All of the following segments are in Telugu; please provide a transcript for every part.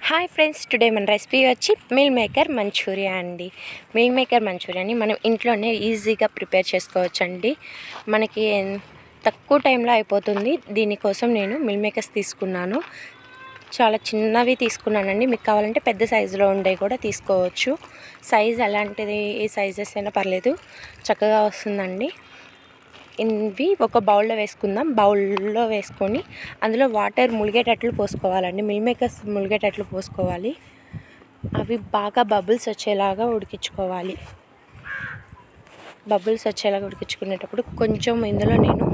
హాయ్ ఫ్రెండ్స్ టుడే మన రెసిపీ వచ్చి మీల్ మేకర్ మంచూరియా అండి మీల్ మేకర్ మంచూరియాని మనం ఇంట్లోనే ఈజీగా ప్రిపేర్ చేసుకోవచ్చండి మనకి తక్కువ టైంలో అయిపోతుంది దీనికోసం నేను మిల్ మేకర్స్ తీసుకున్నాను చాలా చిన్నవి తీసుకున్నానండి మీకు కావాలంటే పెద్ద సైజులో ఉండే కూడా తీసుకోవచ్చు సైజ్ ఎలాంటిది ఏ సైజెస్ అయినా పర్లేదు చక్కగా వస్తుందండి ఇవి ఒక బౌల్లో వేసుకుందాం బౌల్లో వేసుకొని అందులో వాటర్ ములిగేటట్లు పోసుకోవాలండి మిల్ మేకర్స్ ములిగేటట్లు పోసుకోవాలి అవి బాగా బబుల్స్ వచ్చేలాగా ఉడికించుకోవాలి బబుల్స్ వచ్చేలాగా ఉడికించుకునేటప్పుడు కొంచెం ఇందులో నేను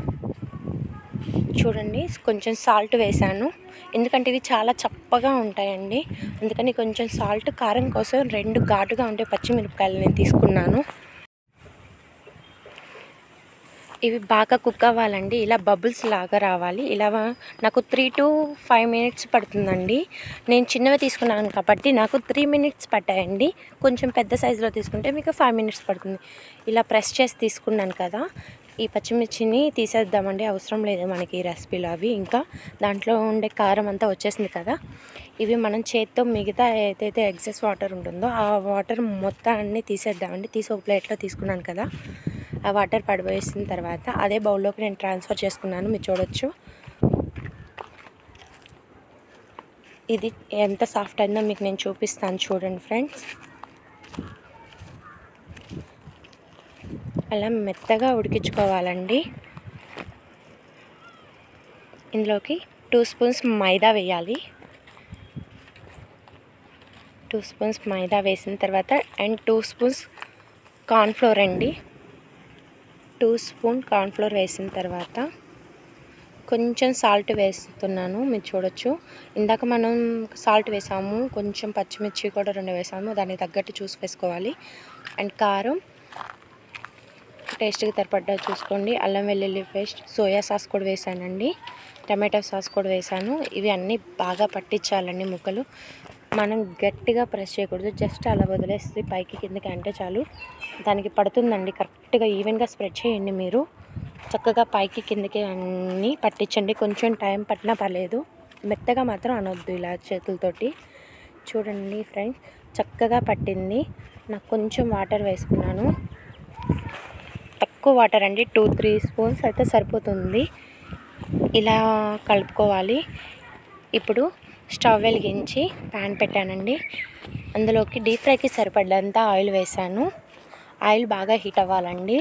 చూడండి కొంచెం సాల్ట్ వేసాను ఎందుకంటే ఇవి చాలా చప్పగా ఉంటాయండి అందుకని కొంచెం సాల్ట్ కారం కోసం రెండు ఘాటుగా ఉండే పచ్చిమిరపకాయలు నేను తీసుకున్నాను ఇవి బాగా కుక్ అవ్వాలండి ఇలా బబుల్స్ లాగా రావాలి ఇలా నాకు త్రీ టు ఫైవ్ మినిట్స్ పడుతుందండి నేను చిన్నవి తీసుకున్నాను కాబట్టి నాకు త్రీ మినిట్స్ పట్టాయండి కొంచెం పెద్ద సైజులో తీసుకుంటే మీకు ఫైవ్ మినిట్స్ పడుతుంది ఇలా ప్రెస్ చేసి తీసుకున్నాను కదా ఈ పచ్చిమిర్చిని తీసేద్దామండి అవసరం లేదు మనకి ఈ రెసిపీలో అవి ఇంకా దాంట్లో ఉండే కారం అంతా వచ్చేసింది కదా ఇవి మనం చేత్తో మిగతా ఏదైతే ఎగ్జెస్ వాటర్ ఉంటుందో ఆ వాటర్ మొత్తాన్ని తీసేద్దామండి తీసి ఒక ప్లేట్లో తీసుకున్నాను కదా ఆ వాటర్ పడిపోయేసిన తర్వాత అదే బౌల్లోకి నేను ట్రాన్స్ఫర్ చేసుకున్నాను మీరు చూడొచ్చు ఇది ఎంత సాఫ్ట్ అయిందో మీకు నేను చూపిస్తాను చూడండి ఫ్రెండ్స్ అలా మెత్తగా ఉడికించుకోవాలండి ఇందులోకి టూ స్పూన్స్ మైదా వేయాలి టూ స్పూన్స్ మైదా వేసిన తర్వాత అండ్ టూ స్పూన్స్ కార్న్ఫ్లోర్ అండి టూ స్పూన్ కార్న్ఫ్లోర్ వేసిన తర్వాత కొంచెం సాల్ట్ వేస్తున్నాను మీరు చూడొచ్చు ఇందాక మనం సాల్ట్ వేసాము కొంచెం పచ్చిమిర్చి కూడా రెండు వేసాము దానికి తగ్గట్టు చూసి వేసుకోవాలి అండ్ కారం టేస్ట్కి తరపడ్డా చూసుకోండి అల్లం వెల్లుల్లి పేస్ట్ సోయా సాస్ కూడా వేసానండి టమాటో సాస్ కూడా వేసాను ఇవి అన్నీ బాగా పట్టించాలండి ముక్కలు మనం గట్టిగా ప్రెస్ చేయకూడదు జస్ట్ అలా వదిలేసి పైకి కిందకి అంటే చాలు దానికి పడుతుందండి కరెక్ట్గా ఈవెన్గా స్ప్రెడ్ చేయండి మీరు చక్కగా పైకి కిందకి అన్నీ పట్టించండి కొంచెం టైం పట్టినా పర్లేదు మెత్తగా మాత్రం అనొద్దు ఇలా చేతులతోటి చూడండి ఫ్రెండ్స్ చక్కగా పట్టింది నాకు కొంచెం వాటర్ వేసుకున్నాను తక్కువ వాటర్ అండి టూ త్రీ స్పూన్స్ అయితే సరిపోతుంది ఇలా కలుపుకోవాలి ఇప్పుడు స్టవ్ వెలిగించి ప్యాన్ పెట్టానండి అందులోకి డీప్ ఫ్రైకి సరిపడ్డంత ఆయిల్ వేసాను ఆయిల్ బాగా హీట్ అవ్వాలండి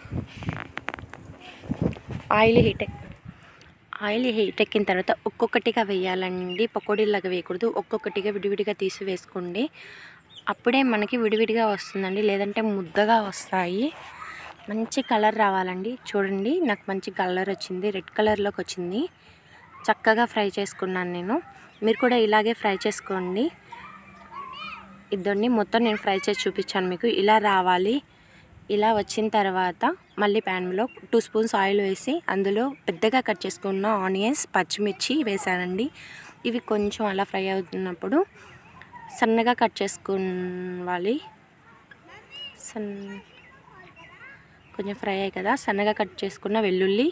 ఆయిల్ హీట్ ఆయిల్ హీట్ ఎక్కిన తర్వాత ఒక్కొక్కటిగా వేయాలండి పకోడీలాగా వేయకూడదు ఒక్కొక్కటిగా విడివిడిగా తీసి వేసుకోండి అప్పుడే మనకి విడివిడిగా వస్తుందండి లేదంటే ముద్దగా వస్తాయి మంచి కలర్ రావాలండి చూడండి నాకు మంచి కలర్ వచ్చింది రెడ్ కలర్లోకి వచ్చింది చక్కగా ఫ్రై చేసుకున్నాను నేను మీరు కూడా ఇలాగే ఫ్రై చేసుకోండి ఇద్దరిని మొత్తం నేను ఫ్రై చేసి చూపించాను మీకు ఇలా రావాలి ఇలా వచ్చిన తర్వాత మళ్ళీ ప్యాన్లో టూ స్పూన్స్ ఆయిల్ వేసి అందులో పెద్దగా కట్ చేసుకున్న ఆనియన్స్ పచ్చిమిర్చి వేసానండి ఇవి కొంచెం అలా ఫ్రై అవుతున్నప్పుడు సన్నగా కట్ చేసుకోవాలి సన్ కొంచెం ఫ్రై అయ్యాయి కదా సన్నగా కట్ చేసుకున్న వెల్లుల్లి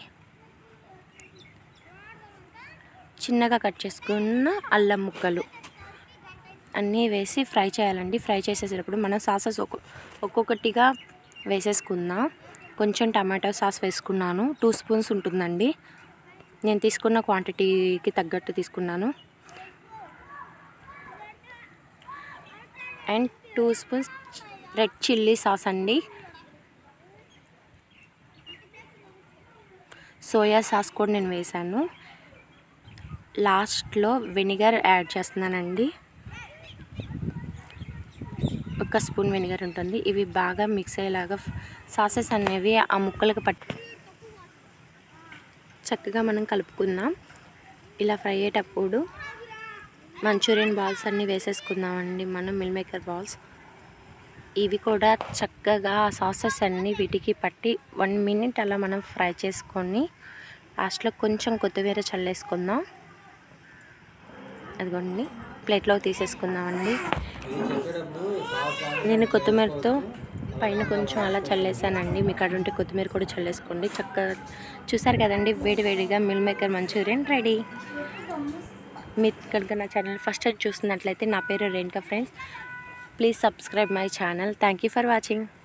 చిన్నగా కట్ చేసుకున్న అల్లం ముక్కలు అన్నీ వేసి ఫ్రై చేయాలండి ఫ్రై చేసేటప్పుడు మనం సాసెస్ ఒక్కొ ఒక్కొక్కటిగా వేసేసుకుందాం కొంచెం టమాటో సాస్ వేసుకున్నాను టూ స్పూన్స్ ఉంటుందండి నేను తీసుకున్న క్వాంటిటీకి తగ్గట్టు తీసుకున్నాను and two spoons red chilli sauce అండి సోయా సాస్ కూడా నేను వేసాను లాస్ట్లో వెనిగర్ యాడ్ చేస్తున్నానండి ఒక స్పూన్ వెనిగర్ ఉంటుంది ఇవి బాగా మిక్స్ అయ్యేలాగా సాసెస్ అనేవి ఆ ముక్కలకు పట్ చక్కగా మనం కలుపుకుందాం ఇలా ఫ్రై అయ్యేటప్పుడు మంచూరియన్ బాల్స్ అన్నీ వేసేసుకుందామండి మనం మిల్ మేకర్ బాల్స్ ఇవి కూడా చక్కగా సాసెస్ అన్నీ వీటికి పట్టి వన్ మినిట్ అలా మనం ఫ్రై చేసుకొని లాస్ట్లో కొంచెం కొత్తిమీర చల్లేసుకుందాం అదిగోండి ప్లేట్లో తీసేసుకుందామండి నేను కొత్తిమీరతో పైన కొంచెం అలా చల్లేసానండి మీకు అటువంటి కొత్తిమీర కూడా చల్లేసుకోండి చక్కగా చూసారు కదండి వేడి వేడిగా మిల్ మేకర్ మంచూరియన్ రెడీ మీరు కనుక నా ఛానల్ ఫస్ట్ టైం చూస్తున్నట్లయితే నా పేరు Renuka friends please subscribe my channel thank you for watching